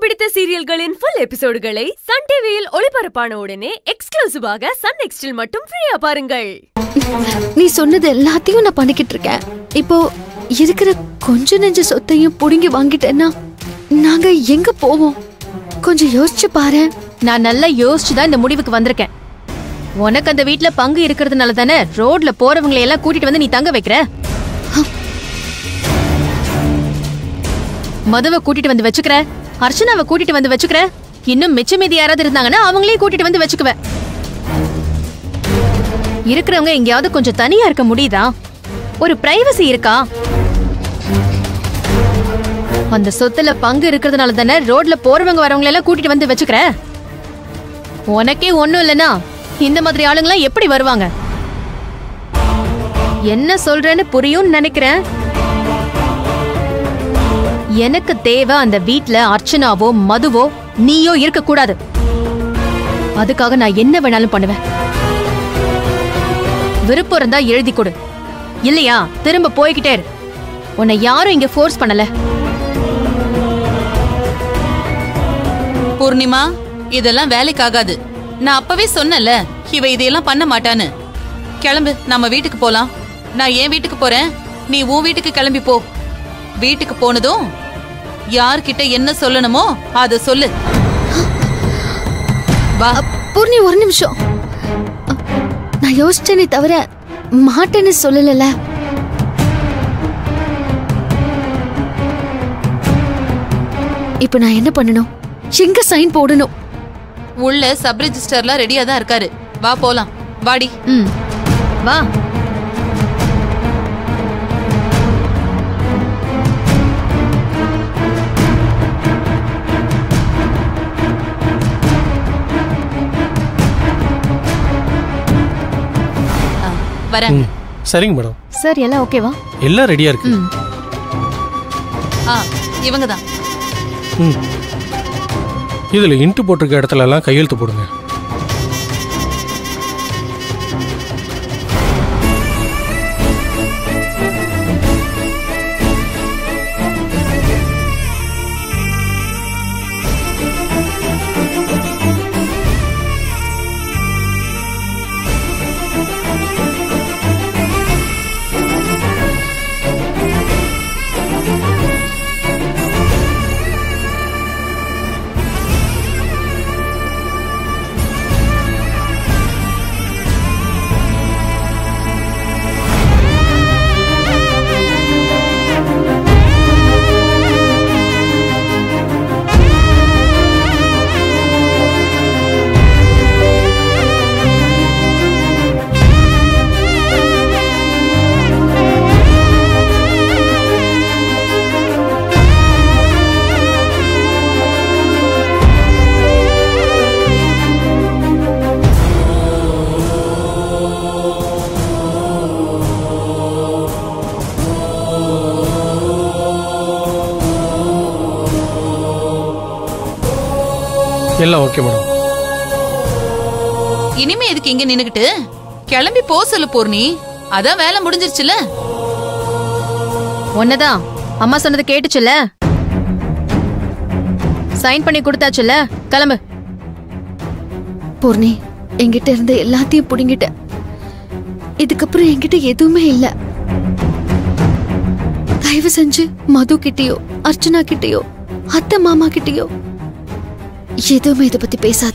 பிடித்த சீரியல்களின் full எபிசோடுகளை Sun டிவியில் ஒளிபரப்பான உடனே எக்ஸ்க்ளூசிவாக சன் நெக்ஸ்டில் மட்டும் ஃப்ரீயா பாருங்கள் நீ சொன்னது எல்லாத்தையும் நான் பண்ணிக்கிட்டு இருக்கேன் இப்போ இருக்கிற கொஞ்ச நெஞ்ச சொத்தையும் புடுங்கி வாங்கிட்டேன்னா நாங்க எங்க போவோம் கொஞ்சம் யோசிச்சு பாரு நான் நல்லா யோசிச்சு தான் இந்த முடிவுக்கு வந்திருக்கேன் உனக்கு அந்த வீட்ல பங்கு இருக்கிறதுனால தானே ரோட்ல போறவங்களை எல்லாம் கூட்டிட்டு வந்து நீ தங்க வைக்கிற மதுவை கூட்டிட்டு வந்து வச்சுக்கிற அர்ச்சனாவை கூட்டிட்டு வந்து வச்சுக்கிற இன்னும் மிச்ச மீதி யாராவது இருந்தாங்கன்னா அவங்களையும் கூட்டிட்டு வந்து வச்சுக்குவேன் இருக்கிறவங்க எங்கேயாவது கொஞ்சம் தனியா இருக்க முடியுதா ஒரு பிரைவசி இருக்கா அந்த சொத்துல பங்கு இருக்கிறதுனால தானே ரோட்ல போறவங்க வரவங்க எல்லாம் கூட்டிட்டு வந்து வச்சுக்கிற உனக்கே ஒண்ணும் இல்லனா இந்த மாதிரி ஆளுங்களாம் எப்படி வருவாங்க என்ன சொல்றேன்னு புரியும்னு நினைக்கிறேன் எனக்கு தேவை அந்த வீட்ல அர்ச்சனாவோ மதுவோ நீயோ இருக்க கூடாது அதுக்காக நான் என்ன வேணாலும் பண்ணுவேன் விருப்பம் இருந்தா எழுதி கொடு இல்லையா திரும்ப போய்கிட்டே இரு உன்னை யாரும் இங்க ஃபோர்ஸ் பண்ணல பூர்ணிமா இதெல்லாம் வேலைக்காகாது நான் அப்பவே சொன்னல இவ இதையெல்லாம் பண்ண மாட்டான்னு கிளம்பு நம்ம வீட்டுக்கு போலாம் நான் என் வீட்டுக்கு போறேன் நீ உன் வீட்டுக்கு கிளம்பி போ வீட்டுக்கு போனதும் யார்கிட்ட என்ன சொல்லணுமோ அத சொல்லு வா பூர்ணி ஒரு நிமிஷம் அ, நான் யோசிச்சேனே தவிர மாட்டேன்னு சொல்லல இப்போ நான் என்ன பண்ணணும் எங்க சைன் போடணும் உள்ள சப் ரெஜிஸ்டர்ல ரெடியா தான் இருக்காரு வா போலாம் வாடி ம் வா ஆ, வரேன் ம் சரிங்க மேடம் சார் எல்லாம் ஓகேவா எல்லாம் ரெடியா இருக்கு ம் ஆ இவங்க தான் ம் இதுல இன்ட்டு போட்டிருக்க இடத்துல எல்லாம் கையெழுத்து போடுங்க எல்லாம் ஓகே மேடம் இனிமே எதுக்கு இங்க நின்னுகிட்டு கிளம்பி போ சொல்லு பூர்ணி அதான் வேலை முடிஞ்சிருச்சுல ஒன்னதான் அம்மா சொன்னது கேட்டுச்சுல்ல சைன் பண்ணி கொடுத்தாச்சுல்ல கிளம்பு பூர்ணி என்கிட்ட இருந்த எல்லாத்தையும் புடுங்கிட்டேன் இதுக்கப்புறம் என்கிட்ட எதுவுமே இல்ல தயவு செஞ்சு மது கிட்டயோ அர்ச்சனா கிட்டயோ அத்தை மாமா கிட்டயோ எதுவுமே இத பத்தி பேசாத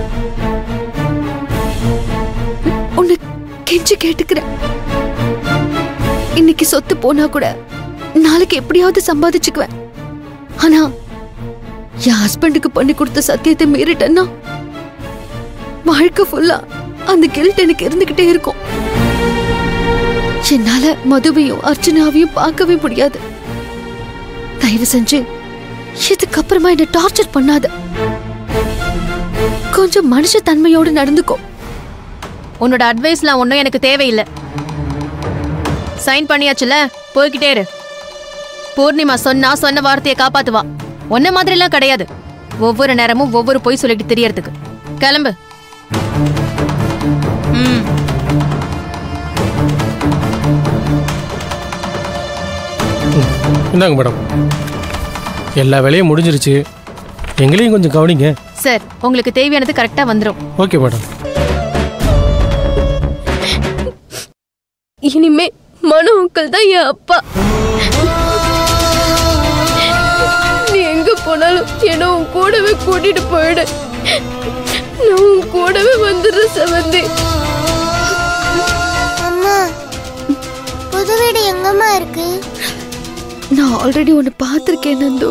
உன்னை கெஞ்சி கேட்டுக்கிறேன் இன்னைக்கு சொத்து போனா கூட நாளைக்கு எப்படியாவது சம்பாதிச்சுக்குவேன் ஆனா என் ஹஸ்பண்டுக்கு பண்ணி கொடுத்த சத்தியத்தை மீறிட்டேன்னா வாழ்க்கை ஃபுல்லா அந்த கில்ட் எனக்கு இருந்துகிட்டே இருக்கும் என்னால மதுவையும் அர்ச்சனாவையும் பார்க்கவே முடியாது தயவு செஞ்சு இதுக்கப்புறமா என்ன டார்ச்சர் பண்ணாத கொஞ்சம் மனுஷ தன்மையோடு நடந்துக்கோ உன்னோட அட்வைஸ்லாம் ஒன்றும் எனக்கு தேவையில்லை சைன் பண்ணியாச்சுல போய்கிட்டே இரு பூர்ணிமா சொன்னா சொன்ன வார்த்தையை காப்பாத்துவா உன்ன மாதிரிலாம் கிடையாது ஒவ்வொரு நேரமும் ஒவ்வொரு பொய் சொல்லிட்டு தெரியறதுக்கு கிளம்பு ம் இந்தாங்க மேடம் எல்லா வேலையும் முடிஞ்சிருச்சு எங்களையும் கொஞ்சம் கவனிங்க சார் உங்களுக்கு தேவையானது கரெக்டா வந்துரும் ஓகே மேடம் இனிமே மனு அங்கிள் தான் என் அப்பா நீ எங்க போனாலும் என்ன உன் கூடவே கூட்டிட்டு போயிடு நான் உன் கூடவே வந்துடுறேன் செவந்தி அம்மா புது வீடு எங்கம்மா இருக்கு நான் ஆல்ரெடி ஒன்று பார்த்துருக்கேன் நந்து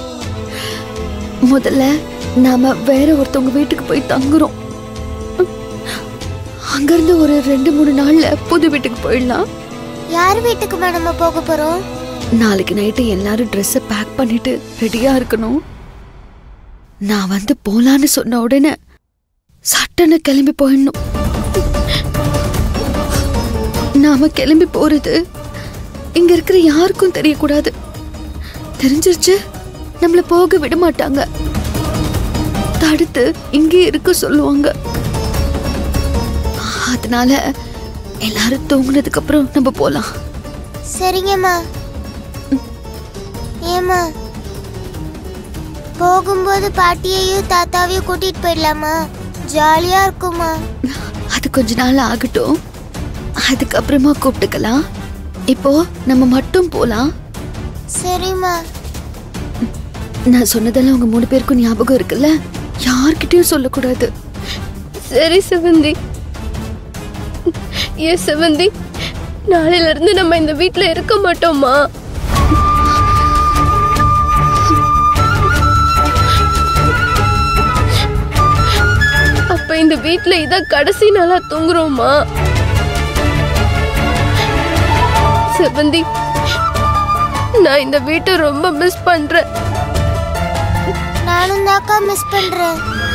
முதல்ல நாம வேற ஒருத்தவங்க வீட்டுக்கு போய் தங்குறோம் அங்கிருந்து ஒரு ரெண்டு மூணு நாள்ல புது வீட்டுக்கு போயிடலாம் யார் வீட்டுக்குமா நம்ம போக போறோம் நாளைக்கு நைட்டு எல்லாரும் ட்ரெஸ்ஸை பேக் பண்ணிட்டு ரெடியா இருக்கணும் நான் வந்து போலான்னு சொன்ன உடனே சட்டன்னு கிளம்பி போயிடணும் நாம கிளம்பி போறது இங்க இருக்கிற யாருக்கும் தெரியக்கூடாது தெரிஞ்சிருச்சு நம்மள போக விட மாட்டாங்க தடுத்து இங்கே இருக்க சொல்லுவாங்க அதனால எல்லாரும் தூங்குனதுக்கு அப்புறம் நம்ம போலாம் சரிங்கம்மா ஏம்மா போகும்போது பாட்டியையும் தாத்தாவையும் கூட்டிட்டு போயிடலாமா ஜாலியா இருக்குமா அது கொஞ்ச நாள் ஆகட்டும் அதுக்கப்புறமா கூப்பிட்டுக்கலாம் இப்போ நம்ம மட்டும் போலாம் சரிம்மா நான் சொன்னதெல்லாம் உங்க மூணு பேருக்கும் ஞாபகம் இருக்குல்ல யார்கிட்டயும் சொல்லக்கூடாது சரி செவந்தி ஏன் செவந்தி நாளையில இருந்து நம்ம இந்த வீட்ல இருக்க மாட்டோமா அப்ப இந்த வீட்ல இதான் கடைசி நாளா தூங்குறோமா செவந்தி நான் இந்த வீட்டை ரொம்ப மிஸ் பண்றேன் நானும் தாக்கா மிஸ் பண்றேன்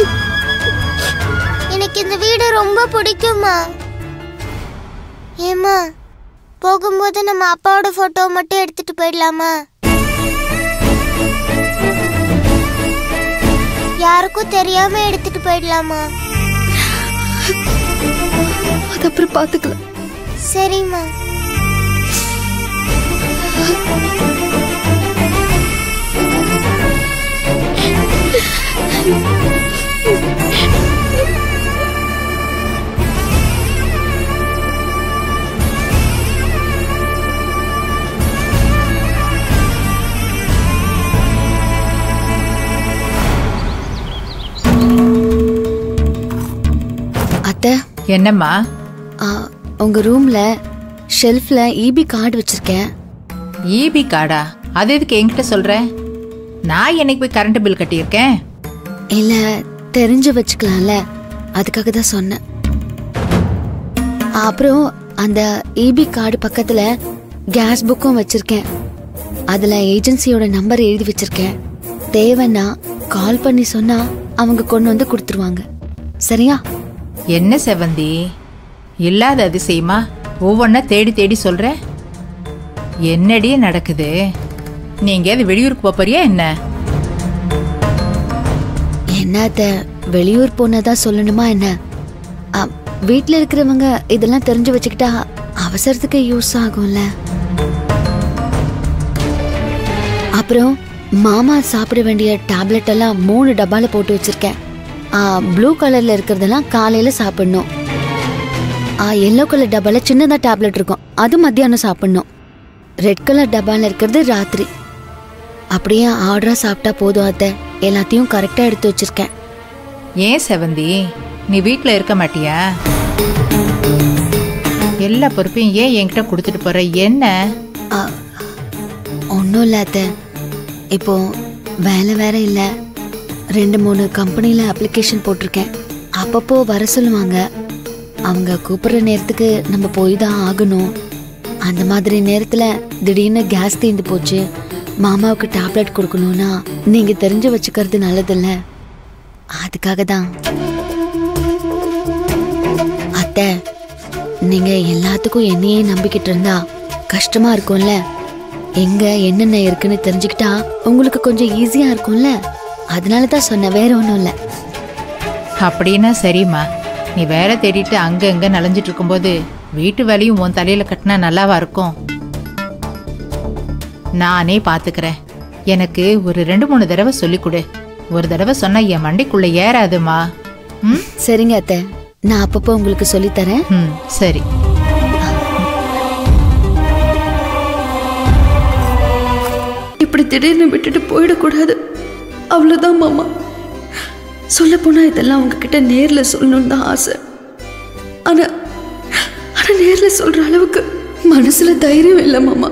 எனக்கு இந்த வீடு ரொம்ப பிடிக்குமா ஏம்மா போகும்போது நம்ம அப்பாவோட போட்டோ மட்டும் எடுத்துட்டு போயிடலாமா யாருக்கும் தெரியாம எடுத்துட்டு போயிடலாமா அது அப்புறம் பாத்துக்கலாம் சரிம்மா அத்தை என்னம்மா ஆ, உங்க ரூம்ல ஷெல்ஃப்ல இபி கார்டு வச்சிருக்கேன் ஈபி கார்டா அது எதுக்கு என்கிட்ட சொல்ற நான் என்னைக்கு போய் கரண்ட் பில் கட்டியிருக்கேன் இல்ல தெரிஞ்சு வச்சுக்கலாம்ல அதுக்காக தான் சொன்னேன் அப்புறம் அந்த இபி கார்டு பக்கத்துல கேஸ் புக்கும் வச்சிருக்கேன் அதுல ஏஜென்சியோட நம்பர் எழுதி வச்சிருக்கேன் தேவைன்னா கால் பண்ணி சொன்னா அவங்க கொண்டு வந்து கொடுத்துருவாங்க சரியா என்ன செவந்தி இல்லாத அதிசயமா ஒவ்வொன்றா தேடி தேடி சொல்ற என்னடி நடக்குது நீ எங்கேயாவது வெளியூருக்கு போப் போறியா என்ன என்னத்த வெளியூர் போனதா சொல்லணுமா என்ன அ, வீட்ல இருக்கிறவங்க இதெல்லாம் தெரிஞ்சு வச்சுக்கிட்டா அவசரத்துக்கு யூஸ் ஆகும்ல அப்புறம் மாமா சாப்பிட வேண்டிய டேப்லெட் எல்லாம் மூணு டப்பால போட்டு வச்சிருக்கேன் ப்ளூ கலர்ல இருக்கிறதெல்லாம் காலையில சாப்பிடணும் எல்லோ கலர் டப்பால சின்னதா டேப்லெட் இருக்கும் அது மத்தியானம் சாப்பிடணும் ரெட் கலர் டப்பால இருக்கிறது ராத்திரி அப்படியே ஆர்டரா சாப்பிட்டா போதும் அத்தை எல்லாத்தையும் கரெக்டா எடுத்து வச்சிருக்கேன் ஏன் செவந்தி நீ வீட்டில் இருக்க மாட்டியா எல்லா பொறுப்பையும் ஏன் என்கிட்ட கொடுத்துட்டு போற என்ன ஒன்றும் இல்லை அத்தை இப்போ வேலை வேற இல்லை ரெண்டு மூணு கம்பெனியில் அப்ளிகேஷன் போட்டிருக்கேன் அப்பப்போ வர சொல்லுவாங்க அவங்க கூப்பிடுற நேரத்துக்கு நம்ம போய் தான் ஆகணும் அந்த மாதிரி நேரத்தில் திடீர்னு கேஸ் தீர்ந்து போச்சு மாமாவுக்கு டேப்லெட் கொடுக்கணும்னா நீங்கள் தெரிஞ்சு வச்சுக்கிறது நல்லதில்ல அதுக்காக தான் அத்தை நீங்க எல்லாத்துக்கும் என்னையே நம்பிக்கிட்டு இருந்தா கஷ்டமா இருக்கும்ல எங்க என்னென்ன இருக்குன்னு தெரிஞ்சுக்கிட்டா உங்களுக்கு கொஞ்சம் ஈஸியா இருக்கும்ல அதனால தான் சொன்னேன் வேற ஒன்றும் இல்லை அப்படின்னா சரிம்மா நீ வேலை தேடிட்டு அங்க இங்க நலைஞ்சிட்டு இருக்கும்போது வீட்டு வேலையும் உன் தலையில கட்டினா நல்லாவா இருக்கும் நானே பாத்துக்கிறேன் எனக்கு ஒரு ரெண்டு மூணு தடவை சொல்லிக் கொடு ஒரு தடவை சொன்னா என் மண்டைக்குள்ள ஏறாதுமா ம் சரிங்க அத்தை நான் அப்பப்போ உங்களுக்கு சொல்லித் தரேன் ம் சரி இப்படி திடீர்னு விட்டுட்டு போயிடக்கூடாது அவ்வளோதான் மாமா சொல்ல போனா இதெல்லாம் உங்ககிட்ட நேர்ல சொல்லணும்னு தான் ஆசை ஆனா ஆனா நேர்ல சொல்ற அளவுக்கு மனசுல தைரியம் இல்லை மாமா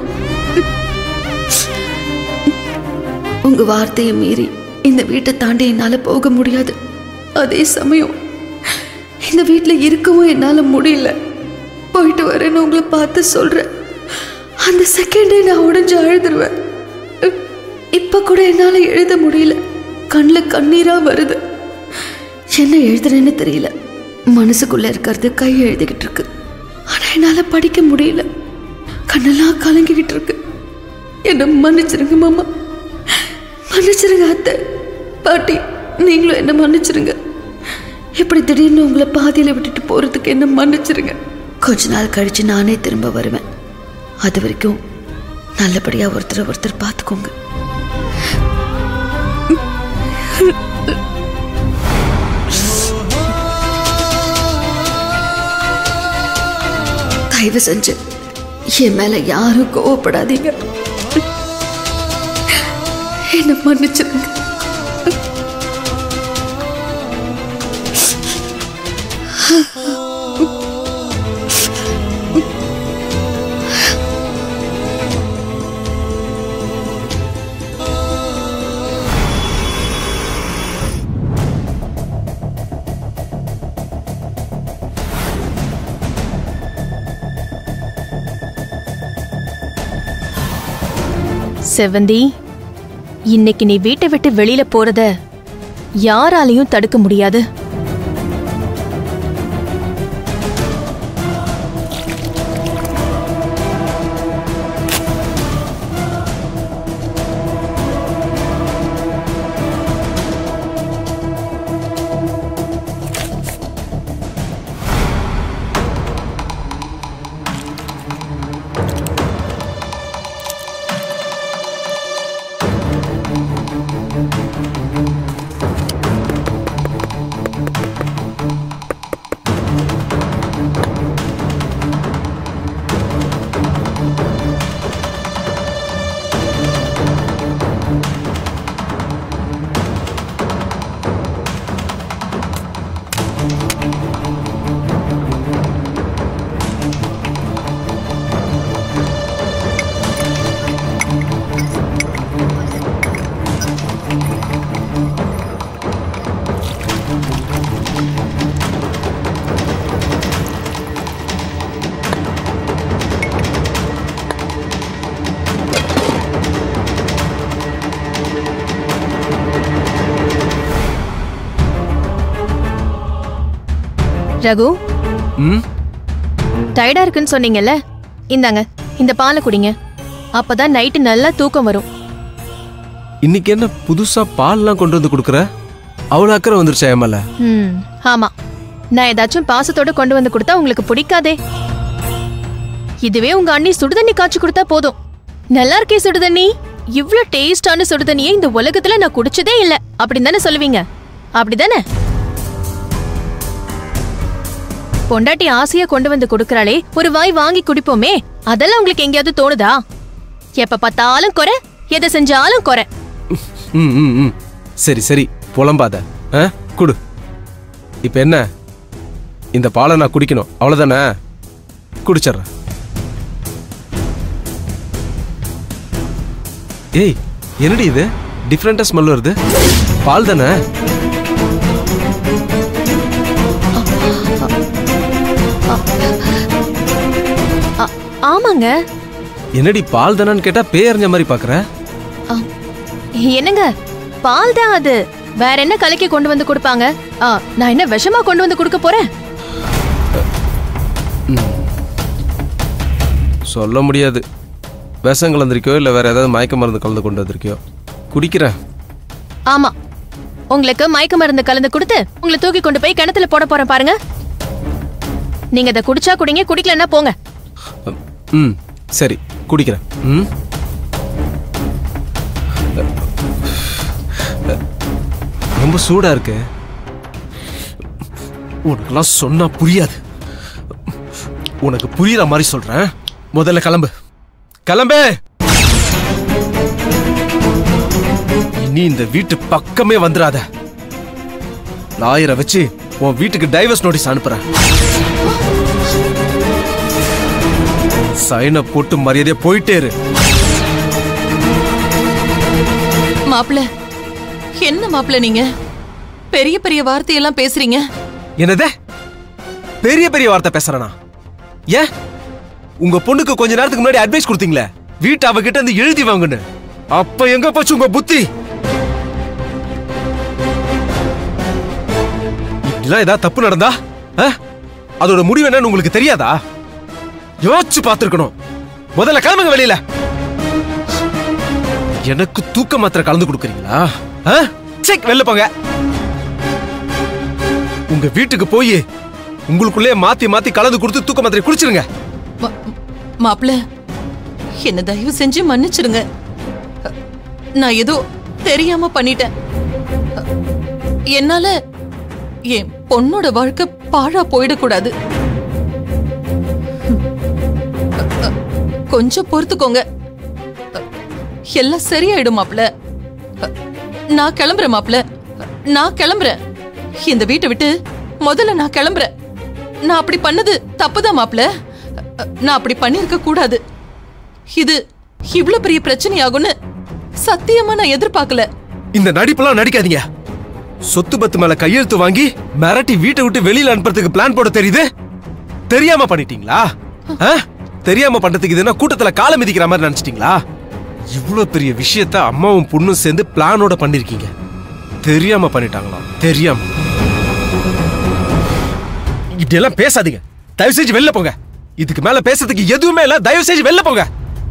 உங்க வார்த்தையை மீறி இந்த வீட்டை தாண்டி என்னால போக முடியாது அதே சமயம் இந்த வீட்டில் இருக்கவும் என்னால முடியல போயிட்டு வரேன்னு உங்களை பார்த்து சொல்றேன் அந்த செகண்டே நான் உடஞ்சு அழுதுருவேன் இப்ப கூட என்னால எழுத முடியல கண்ணில் கண்ணீரா வருது என்ன எழுதுறேன்னு தெரியல மனசுக்குள்ள இருக்கிறது கை எழுதிக்கிட்டு இருக்கு ஆனா என்னால படிக்க முடியல கண்ணெல்லாம் கலங்கிக்கிட்டு இருக்கு என்ன மன்னிச்சிருங்க மாமா மன்னிச்சிருங்க அத்தை பாட்டி நீங்களும் என்ன மன்னிச்சிருங்க இப்படி திடீர்னு உங்களை பாதியில விட்டுட்டு போறதுக்கு என்ன மன்னிச்சிருங்க கொஞ்ச நாள் கழிச்சு நானே திரும்ப வருவேன் அது வரைக்கும் நல்லபடியா ஒருத்தர் ஒருத்தர் பார்த்துக்கோங்க தயவு செஞ்சு என் மேல யாரும் கோவப்படாதீங்க என்ன மன்னிச்சிருங்க செவந்தி இன்னைக்கு நீ வீட்டை விட்டு வெளியில போறத யாராலையும் தடுக்க முடியாது ரகு ம் டயர்டா இருக்குன்னு சொன்னீங்கல்ல இந்தாங்க இந்த பாலை குடிங்க அப்பதான் நைட்டு நல்லா தூக்கம் வரும் இன்னைக்கு என்ன புதுசா பால்லாம் கொண்டு வந்து கொடுக்குற அவ்வளோ அக்கறை வந்துருச்சா ஏமால ம் ஆமா நான் ஏதாச்சும் பாசத்தோட கொண்டு வந்து கொடுத்தா உங்களுக்கு பிடிக்காதே இதுவே உங்க அண்ணி சுடுதண்ணி காய்ச்சி கொடுத்தா போதும் நல்லா இருக்கே சுடுதண்ணி இவ்ளோ டேஸ்டான சுடுதண்ணியை இந்த உலகத்துல நான் குடிச்சதே இல்ல அப்படின்னு தானே சொல்லுவீங்க அப்படிதானே பொண்டாட்டி ஆசையா கொண்டு வந்து கொடுக்கறாளே ஒரு வாய் வாங்கி குடிப்போமே அதெல்லாம் உங்களுக்கு எங்கேயாவது தோணுதா எப்ப பார்த்தாலும் குறை எதை செஞ்சாலும் குறை ம் ம் ம் சரி சரி புலம்பாத ஆ குடு இப்போ என்ன இந்த பாலை நான் குடிக்கணும் அவ்வளோதானே குடிச்சிட்றேன் ஏய் என்னடி இது டிஃப்ரெண்ட்டாக ஸ்மெல் வருது பால் தானே ஆ- ஆமாங்க என்னடி பால் தானான்னு கேட்டால் பேரஞ்ச மாதிரி பார்க்குற என்னங்க பால் தான் அது வேற என்ன கலக்கி கொண்டு வந்து கொடுப்பாங்க ஆ, நான் என்ன விஷமா கொண்டு வந்து கொடுக்க போறேன் சொல்ல முடியாது விஷம் கலந்துருக்கியோ இல்லை வேற ஏதாவது மயக்க மருந்து கலந்து கொண்டு வந்திருக்கியோ குடிக்கிறேன் ஆமா உங்களுக்கு மயக்க மருந்து கலந்து கொடுத்து உங்களை தூக்கி கொண்டு போய் கிணத்துல போட போறேன் பாருங்க நீங்க அதை குடிச்சா குடிங்க குடிக்கலன்னா போங்க ம் சரி குடிக்கிறேன் ம் ரொம்ப சூடா இருக்கு உனக்கெல்லாம் சொன்னா புரியாது உனக்கு புரியுற மாதிரி சொல்றேன் முதல்ல கிளம்பு கிளம்பு இனி இந்த வீட்டு பக்கமே வந்துடாத லாயரை வச்சு உன் வீட்டுக்கு டைவர்ஸ் நோட்டீஸ் அனுப்புறேன் சைனை போட்டு மரியாதையா போயிட்டே இரு மாப்பிள என்ன மாப்பிள நீங்க பெரிய பெரிய வார்த்தையெல்லாம் பேசுறீங்க என்னதே பெரிய பெரிய வார்த்தை பேசுறனா ஏன் உங்க பொண்ணுக்கு கொஞ்ச நேரத்துக்கு முன்னாடி அட்வைஸ் கொடுத்தீங்களே வீட்டு அவகிட்ட இருந்து எழுதி வாங்குன்னு அப்ப எங்க போச்சு உங்க புத்தி இப்படிலாம் ஏதாவது தப்பு நடந்தா ஆ? அதோட முடிவு என்னன்னு உங்களுக்கு தெரியாதா யோசிச்சு பார்த்திருக்கணும் முதல்ல கிளம்புங்க வெளியில எனக்கு தூக்க மாத்திரை கலந்து கொடுக்குறீங்களா ஆ? சீக், வெளில போங்க உங்க வீட்டுக்கு போய் உங்களுக்குள்ளே மாத்தி மாத்தி கலந்து கொடுத்து தூக்க மாத்திரை குடிச்சிருங்க மா- மாப்பிள என்ன தயவு செஞ்சு மன்னிச்சிருங்க நான் ஏதோ தெரியாம பண்ணிட்டேன் என்னால என் பொண்ணோட வாழ்க்கை பாழா போயிடக்கூடாது கொஞ்சம் பொறுத்துக்கோங்க எல்லாம் சரியாயிடும் மாப்ள நான் கிளம்புறேன் மாப்ள நான் கிளம்புறேன் இந்த வீட்டை விட்டு முதல்ல நான் கிளம்புறேன் நான் அப்படி பண்ணது தப்புதான் மாப்ள நான் அப்படி பண்ணிருக்க கூடாது இது இவ்ளோ பெரிய பிரச்சனையாகும்னு சத்தியமா நான் எதிர்பார்க்கல இந்த நடிப்பெல்லாம் நடிக்காதீங்க சொத்து பத்து மேல கையெழுத்து வாங்கி மிரட்டி வீட்டை விட்டு வெளியில அனுப்புறதுக்கு பிளான் போட தெரியுது தெரியாம பண்ணிட்டீங்களா ஆ? தெரியாம பண்றதுக்கு இதுனா கூட்டத்துல காலை மிதிக்கிற மாதிரி நினைச்சிட்டீங்களா இவ்வளவு பெரிய விஷயத்த அம்மாவும் பொண்ணும் சேர்ந்து பிளானோட பண்ணிருக்கீங்க தெரியாம பண்ணிட்டாங்களா தெரியாம இப்படி எல்லாம் பேசாதீங்க தயவு செஞ்சு வெளில போங்க இதுக்கு மேல பேசுறதுக்கு எதுவுமே இல்ல தயவு செஞ்சு வெளில போங்க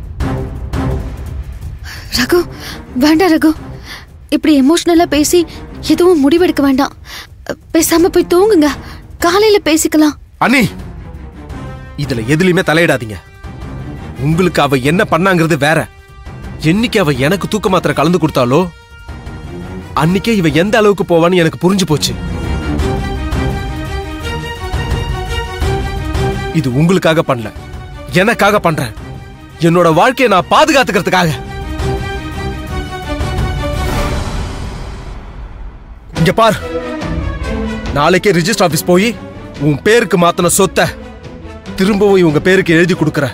ரகு வேண்டாம் ரகு இப்படி எமோஷனலா பேசி எதுவும் முடிவெடுக்க வேண்டாம் பேசாம போய் தூங்குங்க காலையில பேசிக்கலாம் அண்ணி இதுல எதுலயுமே தலையிடாதீங்க உங்களுக்கு அவ என்ன பண்ணாங்கிறது வேற என்னைக்கு அவ எனக்கு தூக்க மாத்திரை கலந்து கொடுத்தாலோ அன்னைக்கே இவ எந்த அளவுக்கு போவான்னு எனக்கு புரிஞ்சு போச்சு இது உங்களுக்காக பண்ணல எனக்காக பண்றேன் என்னோட வாழ்க்கையை நான் பாதுகாத்துக்கிறதுக்காக இங்க பார் நாளைக்கே ரிஜிஸ்டர் ஆபீஸ் போய் உன் பேருக்கு மாத்தின சொத்தை திரும்பவும் இவங்க பேருக்கு எழுதி கொடுக்கற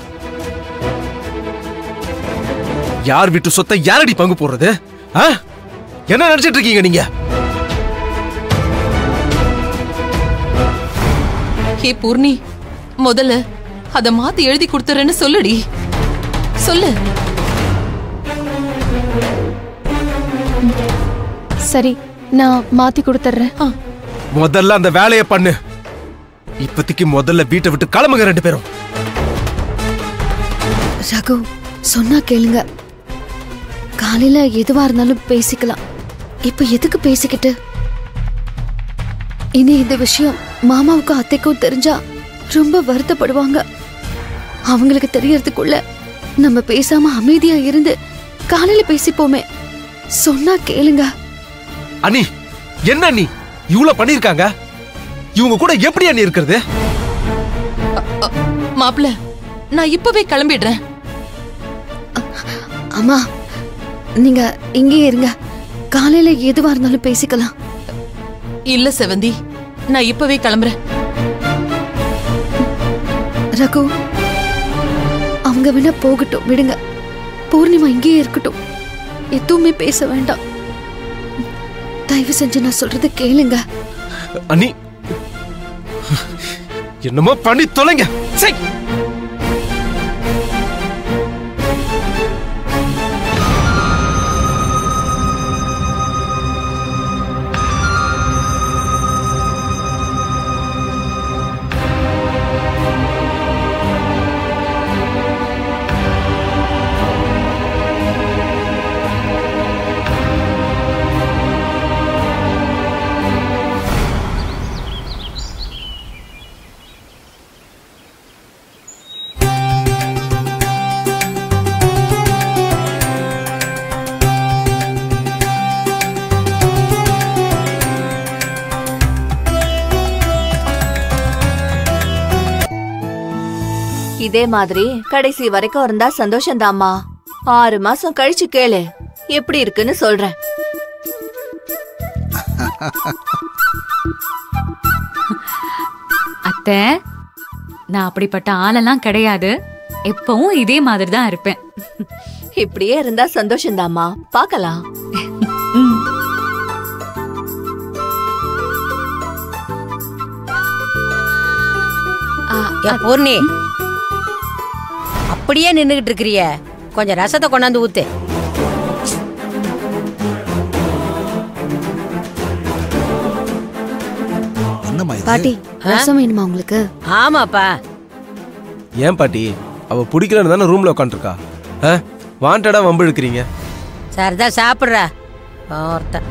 யார் வீட்டு சொத்தை யாரடி பங்கு போடுறது ஆ? என்ன நினைச்சிட்டு இருக்கீங்க நீங்க ஹே பூர்ணி முதல்ல அத மாத்தி எழுதி கொடுத்துறேன்னு சொல்லுடி சொல்லு சரி நான் மாத்தி கொடுத்துட்றேன் முதல்ல அந்த வேலையை பண்ணு இப்போதைக்கு முதல்ல வீட்டை விட்டு கிளம்புங்க ரெண்டு பேரும் ரகு சொன்னா கேளுங்க காலையில எதுவா இருந்தாலும் பேசிக்கலாம் இப்ப எதுக்கு பேசிக்கிட்டு இனி இந்த விஷயம் மாமாவுக்கும் அத்தைக்கும் தெரிஞ்சா ரொம்ப வருத்தப்படுவாங்க அவங்களுக்கு தெரியறதுக்குள்ள நம்ம பேசாம அமைதியா இருந்து காலையில பேசிப்போமே சொன்னா கேளுங்க அண்ணி என்ன அண்ணி இவ்வளவு பண்ணிருக்காங்க இவங்க கூட எப்படி அண்ணி இருக்கிறது மாப்பிள நான் இப்பவே கிளம்பிடுறேன் அம்மா நீங்க இங்கேயே இருங்க காலையில எதுவா இருந்தாலும் பேசிக்கலாம் இல்ல செவந்தி நான் இப்பவே கிளம்புறேன் ரகு அவங்க வேணா போகட்டும் விடுங்க பூர்ணிமா இங்கேயே இருக்கட்டும் எதுவுமே பேச வேண்டாம் தயவு செஞ்சு நான் சொல்றது கேளுங்க அண்ணி என்னமோ பண்ணி தொலைங்க சை இதே மாதிரி கடைசி வரைக்கும் இருந்தா சந்தோஷம்தாம்மா ஆறு மாசம் கழிச்சு கேளு எப்படி இருக்குன்னு சொல்றேன் அத்தை நான் அப்படிப்பட்ட ஆளெல்லாம் கிடையாது எப்பவும் இதே மாதிரி தான் இருப்பேன் இப்படியே இருந்தா சந்தோஷம்தாம்மா பார்க்கலாம் ஏ பூர்ணி அப்படியே நின்னுகிட்டு இருக்கிறிய கொஞ்சம் ரசத்தை கொண்டாந்து ஊத்து பாட்டி ரசம் வேணுமா உங்களுக்கு ஆமாப்பா ஏன் பாட்டி அவ பிடிக்கலன்னு தானே ரூம்ல உட்காந்துருக்கா வாண்டடா வம்பு இழுக்கிறீங்க சரிதான் சாப்பிட்ற ஒருத்தன்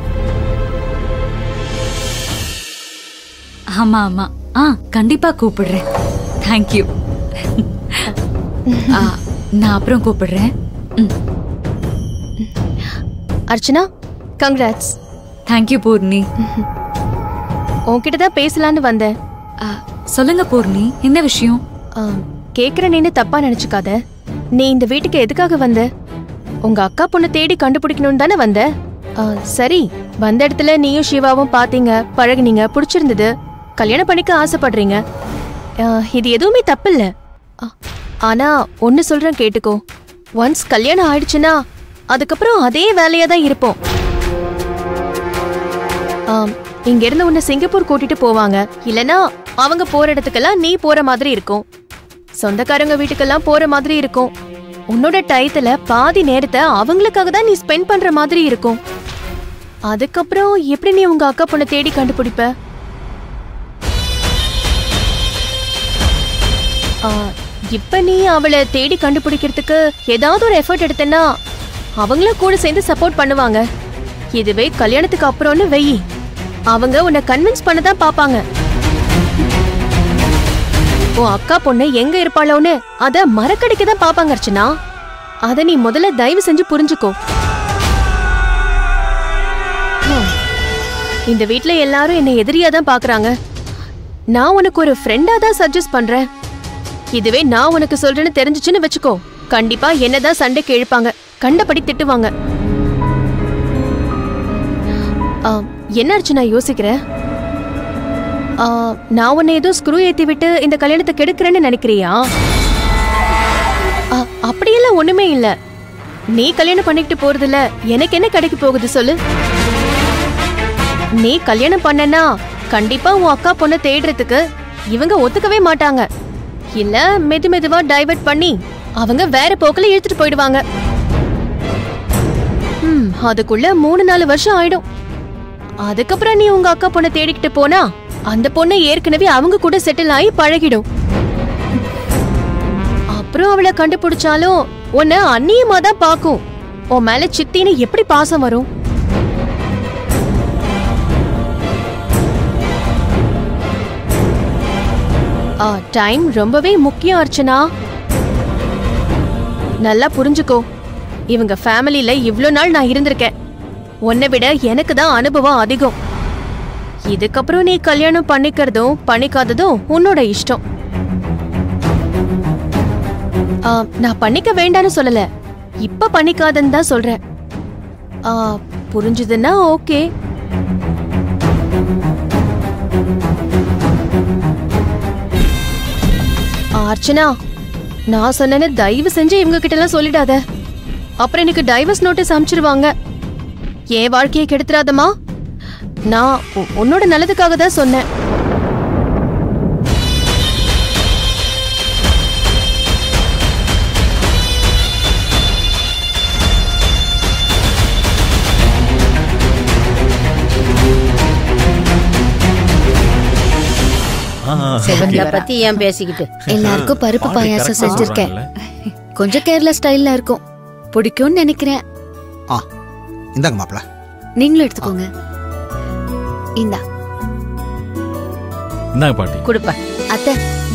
ஆமா ஆமா ஆ கண்டிப்பா கூப்பிடுறேன் தேங்க்யூ நான் அப்புறம் கூப்பிடுறேன் ம் அர்ச்சனா கங்க்ராட்ஸ் தேங்க்யூ பூர்ணி உன்கிட்ட தான் பேசலான்னு வந்தேன் சொல்லுங்க பூர்ணி என்ன விஷயம் கேக்குறேன்னு தப்பா நினைச்சுக்காத நீ இந்த வீட்டுக்கு எதுக்காக வந்த உங்க அக்கா பொண்ணு தேடி கண்டுபிடிக்கணும்னு தானே வந்த ஆ, சரி வந்த இடத்துல நீயும் சிவாவும் பாத்தீங்க பழகுனீங்க பிடிச்சிருந்தது கல்யாணம் பண்ணிக்க ஆசைப்படுறீங்க ஆ, இது எதுவுமே தப்பில்ல ஆ, ஆனா ஒன்னு சொல்றேன் கேட்டுக்கோ ஒன்ஸ் கல்யாணம் ஆயிடுச்சுன்னா அதுக்கப்புறம் அதே வேலையா தான் இருப்போம் ஆம், இங்க இருந்து உன்னை சிங்கப்பூர் கூட்டிட்டு போவாங்க இல்லனா அவங்க போற இடத்துக்கெல்லாம் நீ போற மாதிரி இருக்கும் சொந்தக்காரங்க வீட்டுக்கெல்லாம் போற மாதிரி இருக்கும் உன்னோட டயத்துல பாதி நேரத்தை அவங்களுக்காக தான் நீ ஸ்பெண்ட் பண்ற மாதிரி இருக்கும் அதுக்கப்புறம் எப்படி நீ உங்க அக்கா பொண்ணை தேடி கண்டுபிடிப்ப ஆ, இப்ப நீ அவளை தேடி கண்டுபிடிக்கிறதுக்கு ஏதாவது ஒரு எஃபர்ட் எடுத்தேன்னா அவங்களும் கூட சேர்ந்து சப்போர்ட் பண்ணுவாங்க இதுவே கல்யாணத்துக்கு அப்புறம்னு வெயி அவங்க உன்னை கன்வின்ஸ் பண்ண தான் பாப்பாங்க உன் அக்கா பொண்ணு எங்க இருப்பாளோன்னு அத மறக்கடிக்க தான் பாப்பாங்க அர்ச்சனா அத நீ முதல்ல தயவு செஞ்சு புரிஞ்சுக்கோ ஹம். இந்த வீட்ல எல்லாரும் என்னை எதிரியா தான் பாக்குறாங்க நான் உனக்கு ஒரு ஃப்ரெண்டா தான் சஜஸ்ட் பண்றேன் இதுவே நான் உனக்கு சொல்றேன்னு தெரிஞ்சுச்சுன்னு வச்சுக்கோ கண்டிப்பா என்னதான் சண்டைக்கு இழுப்பாங்க கண்டபடி திட்டுவாங்க ஆ, என்ன அர்ச்சனா யோசிக்கிற ஆ, நான் உன்னை ஏதோ ஸ்க்ரூ ஏத்தி விட்டு இந்த கல்யாணத்தை கெடுக்கிறேன்னு நினைக்கிறியா ஆ, அப்படியெல்லாம் ஒண்ணுமே இல்ல நீ கல்யாணம் பண்ணிக்கிட்டு போறதுல எனக்கு என்ன கிடைக்க போகுது சொல்லு நீ கல்யாணம் பண்ணனா கண்டிப்பா உன் அக்கா பொண்ணை தேடுறதுக்கு இவங்க ஒத்துக்கவே மாட்டாங்க இல்ல மெது மெதுவா டைவர்ட் பண்ணி அவங்க வேற போக்குல இழுத்துட்டு போயிடுவாங்க ம் அதுக்குள்ள மூணு நாலு வருஷம் ஆயிடும் அதுக்கப்புறம் நீ உங்க அக்கா பொண்ணை தேடிக்கிட்டு போனா அந்த பொண்ணு ஏற்கனவே அவங்க கூட செட்டில் ஆகி பழகிடும் அப்புறம் அவளை கண்டுபிடிச்சாலும் உன்னை அந்நியமா தான் பாக்கும் உன் மேல சித்தின்னு எப்படி பாசம் வரும் ஆ டைம் ரொம்பவே முக்கியம் அர்ச்சனா நல்லா புரிஞ்சுக்கோ இவங்க ஃபேமிலில இவ்ளோ நாள் நான் இருந்திருக்கேன் உன்னை விட எனக்கு தான் அனுபவம் அதிகம் இதுக்கப்புறம் நீ கல்யாணம் பண்ணிக்கிறதும் பண்ணிக்காததும் உன்னோட இஷ்டம் ஆ, நான் பண்ணிக்க வேண்டாம்னு சொல்லல இப்ப பண்ணிக்காதன்னு தான் சொல்றேன் ஆ, புரிஞ்சுதுன்னா ஓகே ஆ, அர்ச்சனா நான் சொன்னேன்னு தயவு செஞ்சு இவங்க கிட்ட எல்லாம் சொல்லிடாத அப்புறம் எனக்கு டைவர்ஸ் நோட்டீஸ் அனுப்பிச்சிருவாங்க என் வாழ்க்கையை கெடுத்துறாதம்மா நான் உ- உன்னோட நல்லதுக்காக தான் சொன்னேன் செவந்திய பத்தி ஏன் பேசிக்கிட்டு எல்லாருக்கும் பருப்பு பாயாசம் செஞ்சிருக்கேன் கொஞ்சம் கேரளா ஸ்டைல்ல இருக்கும் பிடிக்கும்னு நினைக்கிறேன் ஆ இந்தாங்க மாப்பிள நீங்களும் எடுத்துக்கோங்க இந்தா இந்தாங்க பாட்டி கொடுப்ப அத்தை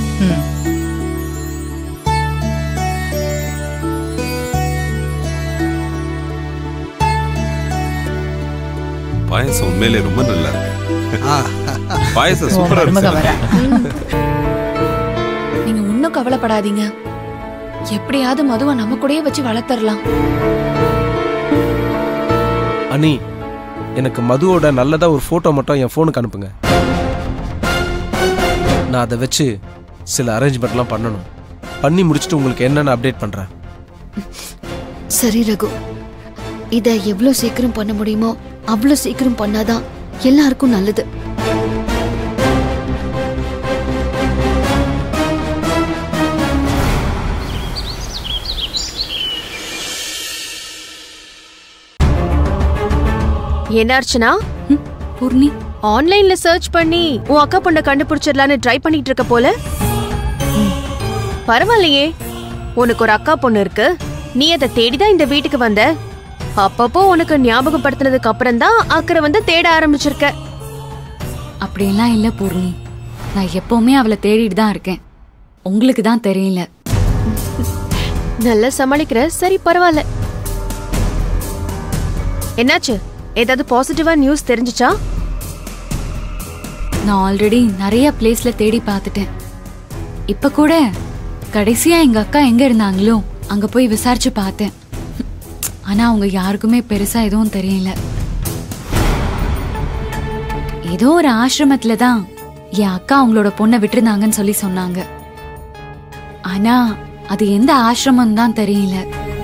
பாயசம் உண்மையிலே ரொம்ப நல்லா இருக்கு பாயசம் சூப்பரா மருமக இருக்கு வரா. சார். நீங்க உன்ன ஒன்னும் கவலைப்படாதீங்க எப்படியாவது மதுவை நம்ம கூடயே வச்சு வளர்த்தரலாம் அனி எனக்கு மதுவோட நல்லதா ஒரு போட்டோ மட்டும் என் ஃபோனுக்கு அனுப்புங்க நான் அதை வச்சு சில அரேஞ்ச்மெண்ட்லாம் பண்ணணும் பண்ணி முடிச்சுட்டு உங்களுக்கு என்னென்னு அப்டேட் பண்றேன் சரி ரகு இத எவ்வளவு சீக்கிரம் பண்ண முடியுமோ அவ்வளவு சீக்கிரம் பண்ணாதான் எல்லாருக்கும் நல்லது என்ன அர்ச்சனா பூர்ணி ஆன்லைன்ல சர்ச் பண்ணி உன் அக்கா பொண்ணை கண்டுபிடிச்சிடலான்னு ட்ரை பண்ணிட்டு இருக்க போல பரவாயில்லையே உனக்கு ஒரு அக்கா பொண்ணு இருக்கு நீ அதை தேடிதான் இந்த வீட்டுக்கு வந்த அப்பப்போ உனக்கு ஞாபகப்படுத்தினதுக்கு அப்புறம் தான் அக்கறை வந்து தேட ஆரம்பிச்சிருக்க அப்படியெல்லாம் இல்ல பூர்ணி நான் எப்பவுமே அவளை தேடிட்டு தான் இருக்கேன் உங்களுக்கு தான் தெரியல நல்லா சமாளிக்கிற சரி பரவாயில்ல என்னாச்சு ஏதாவது பாசிட்டிவா நியூஸ் தெரிஞ்சுச்சா நான் ஆல்ரெடி நிறைய பிளேஸ்ல தேடி பார்த்துட்டேன் இப்ப கூட கடைசியா எங்க அக்கா எங்க இருந்தாங்களோ அங்க போய் விசாரிச்சு பார்த்தேன் ஆனா அவங்க யாருக்குமே பெருசா எதுவும் தெரியல ஏதோ ஒரு ஆசிரமத்துல தான் என் அக்கா அவங்களோட பொண்ணை விட்டிருந்தாங்கன்னு சொல்லி சொன்னாங்க ஆனா அது எந்த ஆசிரமம் தான் தெரியல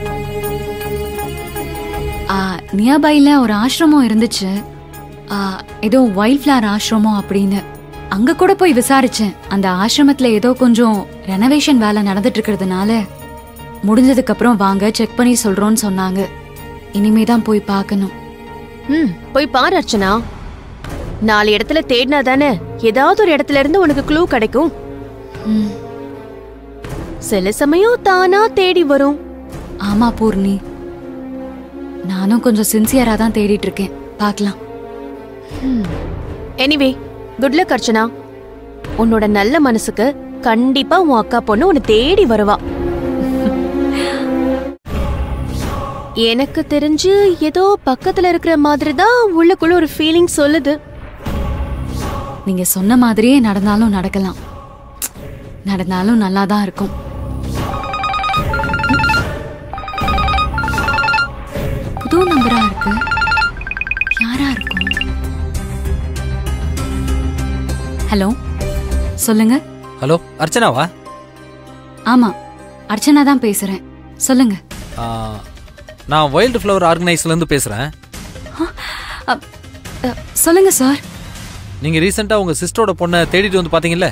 நியர்பைல ஒரு ஆசிரமம் இருந்துச்சு ஆ, ஏதோ வைல்ட் ஃபிளவர் ஆசிரமம் அப்படின்னு அங்க கூட போய் விசாரிச்சேன் அந்த ஆசிரமத்துல ஏதோ கொஞ்சம் ரெனோவேஷன் வேலை நடந்துட்டு இருக்கிறதுனால முடிஞ்சதுக்கு அப்புறம் வாங்க செக் பண்ணி சொல்றோம்னு சொன்னாங்க இனிமே தான் போய் பார்க்கணும் ம் போய் பாரு அர்ச்சனா நாலு இடத்துல தேடினா தானே ஏதாவது ஒரு இடத்துல இருந்து உனக்கு க்ளூ கிடைக்கும் ம், சில சமயம் தானா தேடி வரும் ஆமா பூர்ணி நானும் கொஞ்சம் சின்சியரா தான் தேடிட்டு இருக்கேன் பார்க்கலாம் எனிவே குட் லக் அர்ச்சனா உன்னோட நல்ல மனசுக்கு கண்டிப்பா உன் அக்கா பொண்ணு உன்னை தேடி வருவா எனக்கு தெரிஞ்சு ஏதோ பக்கத்துல இருக்கிற மாதிரி தான் உள்ளுக்குள்ள ஒரு ஃபீலிங் சொல்லுது நீங்க சொன்ன மாதிரியே நடந்தாலும் நடக்கலாம் நடந்தாலும் நல்லா தான் இருக்கும் புது நம்பரா இருக்கு யாரா இருக்கும் ஹலோ சொல்லுங்க ஹலோ அர்ச்சனாவா ஆமா அர்ச்சனா தான் பேசுறேன் சொல்லுங்க ஆ, நான் வைல்டு ஃப்ளவர் ஆர்கனைஸ்லேருந்து பேசுகிறேன் அ, அ, சொல்லுங்க சார் நீங்கள் ரீசெண்டாக உங்கள் சிஸ்டரோட பொண்ணை தேடிட்டு வந்து பார்த்தீங்கல்ல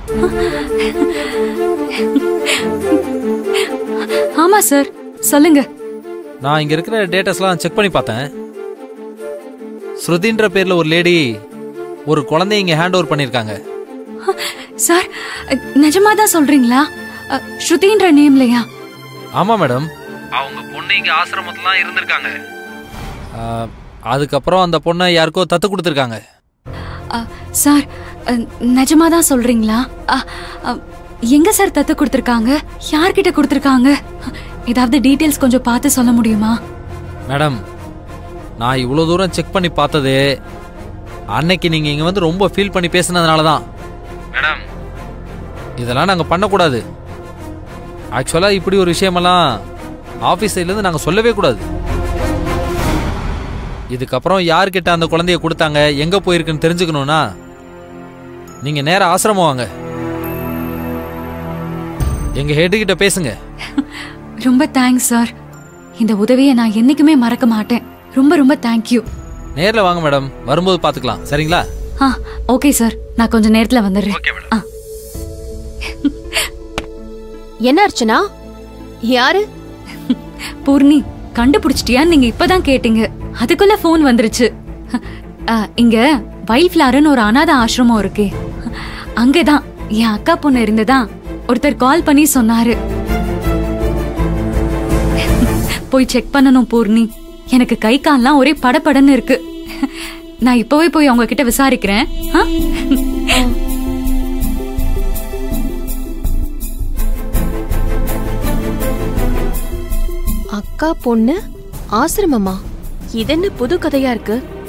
ஆமா சார் சொல்லுங்க நான் இங்கே இருக்கிற டேட்டாஸ்லாம் செக் பண்ணி பார்த்தேன் ஸ்ருதின்ற பேரில் ஒரு லேடி ஒரு குழந்தைய இங்கே ஹேண்ட் ஓவர் பண்ணியிருக்காங்க சார் நிஜமா தான் சொல்றீங்களா அ, ஸ்ருதின்ற நேம்லையா ஆமாம் மேடம் அவங்க பொண்ணு இங்கே ஆசிரமத்துலாம் இருந்திருக்காங்க ஆ, அதுக்கப்புறம் அந்த பொண்ணை யாருக்கோ தத்து கொடுத்துருக்காங்க அ, சார் அ, நிஜமா தான் சொல்றீங்களா அ, அ, எங்க சார் தத்து கொடுத்துருக்காங்க யார்கிட்ட கொடுத்துருக்காங்க ஏதாவது டீடைல்ஸ் கொஞ்சம் பார்த்து சொல்ல முடியுமா மேடம் நான் இவ்வளோ தூரம் செக் பண்ணி பார்த்தது அன்னைக்கு நீங்கள் இங்கே வந்து ரொம்ப ஃபீல் பண்ணி பேசுனதுனால தான் மேடம் இதெல்லாம் நாங்கள் பண்ணக்கூடாது ஆக்சுவலாக இப்படி ஒரு விஷயமெல்லாம் ஆஃபீஸ் சைட்லேருந்து நாங்கள் சொல்லவே கூடாது இதுக்கப்புறம் யார்கிட்ட அந்த குழந்தைய கொடுத்தாங்க எங்கே போயிருக்குன்னு தெரிஞ்சுக்கணும்னா நீங்கள் நேராக ஆசிரமம் வாங்க எங்கள் ஹெட்டுக்கிட்ட பேசுங்க ரொம்ப தேங்க்ஸ் சார் இந்த உதவியை நான் என்னைக்குமே மறக்க மாட்டேன் ரொம்ப ரொம்ப தேங்க்யூ நேரில் வாங்க மேடம் வரும்போது பார்த்துக்கலாம் சரிங்களா ஆ ஓகே சார் நான் கொஞ்ச நேரத்துல வந்துடுறேன் ஆ என்ன அர்ச்சனா யாரு பூர்ணி கண்டுபிடிச்சிட்டியான்னு நீங்க இப்பதான் கேட்டீங்க அதுக்குள்ள ஃபோன் வந்துருச்சு அ, இங்க வைல்ட் ஃபிளார்னு ஒரு அனாதை ஆசிரமம் இருக்கே அங்கதான் என் அக்கா பொண்ணு இருந்ததா ஒருத்தர் கால் பண்ணி சொன்னாரு போய் செக் பண்ணணும் பூர்ணி எனக்கு கை கால்லாம் ஒரே படபடன்னு இருக்கு நான் இப்பவே போய் அவங்க கிட்ட விசாரிக்கிறேன் ஆ? அக்கா பொண்ணு ஆசிரமமா இது என்ன புது கதையா இருக்கு